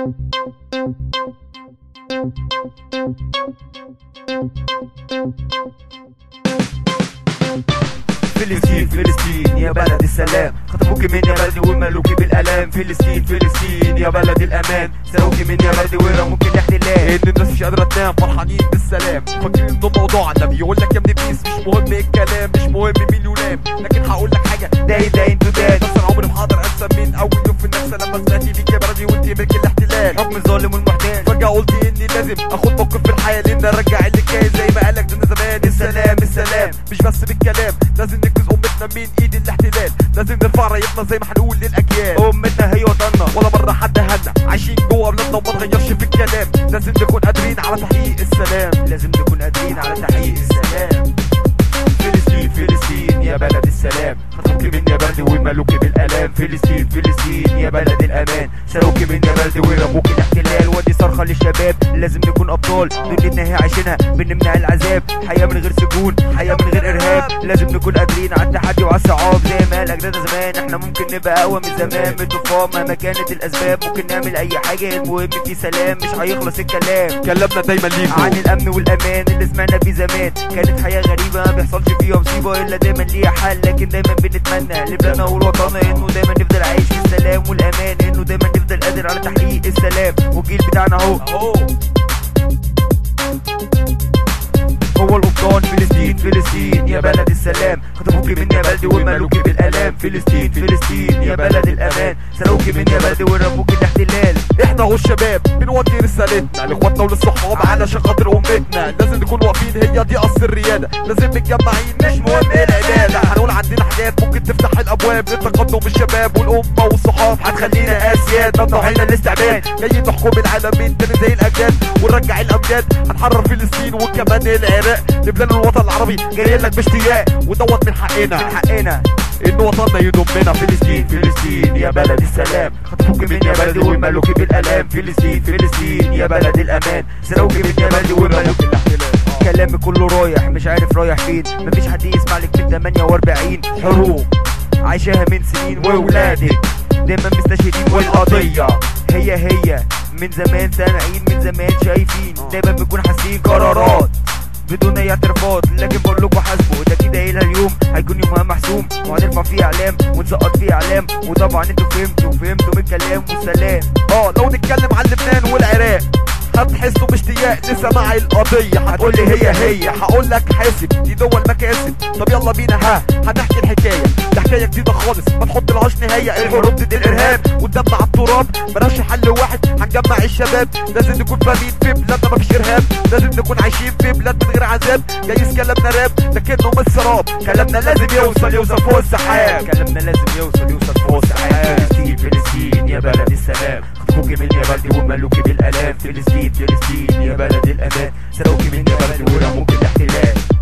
فلسطين فلسطين يا بلد السلام خطفوك من يا بلدي وملوكي بالالام فلسطين فلسطين يا بلد الامان سروكي من يا بلدي ورموك الاحتلال ان الناس مش قادره تنام فرحانين بالسلام فاكرين انه موضوع النبي يقول لك يا ابني بيس مش مهم الكلام مش مهم مين يلام لكن هقول لك حاجه داي داي انتو داي بس انا عمري ما هقدر انسى من اول يوم في النفس لما سمعت ليك يا بلدي وانت ملك الاحتلال حكم الظالم والمحتال فجاه قلت اني لازم اخد موقف في الحياه لان ارجع اللي كان زي ما قالك ده انا زمان السلام السلام مش بس بالكلام لازم ننقذ امتنا من ايد الاحتلال لازم نرفع رايتنا زي ما هنقول للاجيال امتنا هي وطننا ولا مرة حد هنا عايشين جوه بلادنا وما نغيرش في الكلام لازم نكون قادرين على تحقيق السلام لازم نكون قادرين على تحقيق السلام فلسطين فلسطين يا بلد السلام خطفوك من يا بلدي وملوكي بالالام فلسطين فلسطين يا بلد الامان سروكي من يا بلدي ورموك الاحتلال ودي صرخه للشباب لازم نكون ابطال دنيتنا هي عايشينها بنمنع العذاب حياه من غير سجون حياه من غير ارهاب لازم نكون قادرين على التحدي وعلى الصعاب زي ما قال اجدادنا زمان احنا ممكن نبقى اقوى من زمان من الطوفان مهما كانت الاسباب ممكن نعمل اي حاجه المهم في سلام مش هيخلص الكلام كلامنا دايما ليكم عن الامن والامان اللي سمعنا فيه زمان كانت حياه غريبه ما بيحصلش فيها مصيبه الا دايما ليها حل لكن دايما بنتمنى لبلادنا ولوطننا انه دايما نفضل عايش في السلام والامان انه دايما نفضل قادر على تحقيق السلام والجيل بتاعنا اهو اهو هو القبطان فلسطين فلسطين يا بلد السلام خطفوك من يا بلدي وملوكي بالالام فلسطين فلسطين يا بلد الامان سروكي من يا بلدي ورموك الاحتلال احنا اهو الشباب بنودي رسالتنا لاخواتنا وللصحاب علشان خاطر امتنا لازم نكون واقفين هي دي اصل الرياده لازم متجمعين مش مهم ايه العباده هنقول عندنا حاجات ممكن تفتح الابواب للتقدم الشباب والامه والصحاب هتخلينا اسياد ممنوع لنا الاستعباد جايين نحكم العالمين تاني زي الاجداد ونرجع الامجاد هنحرر فلسطين وكمان العراق لبلاد الوطن العربي جايين لك باشتياق ودوت من حقنا من حقنا ان وطننا يضمنا فلسطين فلسطين يا بلد السلام خطفوك من يا بلدي وملوكي بالالام فلسطين فلسطين يا بلد الامان سروكي من يا بلدي وملوكي الاحتلال كلامي كله رايح مش عارف رايح فين مفيش حد يسمع لك من 48 حروب عايشاها من سنين وولادك دايما مستشهدين والقضية هي هي من زمان سامعين من زمان شايفين دايما بنكون حاسين قرارات بدون اي اعترافات لكن بقول لكم حاسبوا ده كده قايلها اليوم هيكون يومها محسوم وهنرفع فيه اعلام ونسقط فيه اعلام وطبعا انتوا فهمتوا فهمتوا من الكلام والسلام اه لو نتكلم عن لبنان والعراق هتحسوا باشتياق لسماع القضية هتقول لي هي هي هقول لك حاسب دي دول مكاسب طب يلا بينا ها هنحكي الحكاية ده حكاية جديدة خالص ما تحط لهاش نهاية الحروب ضد الارهاب والدم على التراب بلاش حل واحد هنجمع الشباب لازم نكون فاهمين في بلادنا مفيش ارهاب لازم نكون عايشين في بلاد من غير عذاب جايز كلامنا راب لكنه مش سراب كلامنا لازم يوصل يوصل فوق السحاب كلامنا لازم يوصل يوصل فوق السحاب فلسطين فلسطين يا بلد السلام خطفوك من يا بلدي وملوكي بالالام فلسطين فلسطين يا بلد الامان سروكي من يا بلدي ورموك الاحتلال